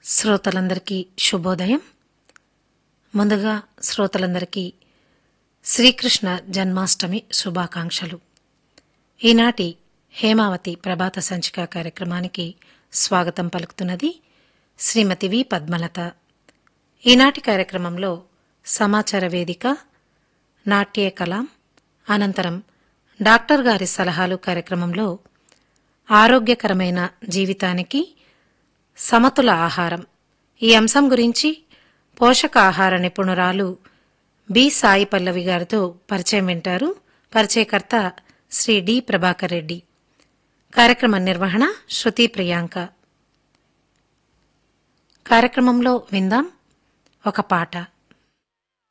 శ్రోతలందరికీ శుభోదయం ముందుగా శ్రోతలందరికీ శ్రీకృష్ణ జన్మాష్టమి శుభాకాంక్షలు ఈనాటి హేమావతి ప్రభాత సంచిక కార్యక్రమానికి స్వాగతం పలుకుతున్నది శ్రీమతి వి పద్మలత ఈనాటి కార్యక్రమంలో సమాచార వేదిక నాట్య కలాం అనంతరం డాక్టర్ గారి సలహాలు కార్యక్రమంలో ఆరోగ్యకరమైన జీవితానికి సమతుల ఆహారం ఈ అంశం గురించి పోషకాహార నిపుణురాలు బి సాయి పల్లవి గారితో పరిచయం వింటారు పరిచయకర్త శ్రీ డి ప్రభాకర్ రెడ్డి కార్యక్రమ నిర్వహణ శృతి ప్రియాంక కార్యక్రమంలో విందాం ఒక పాట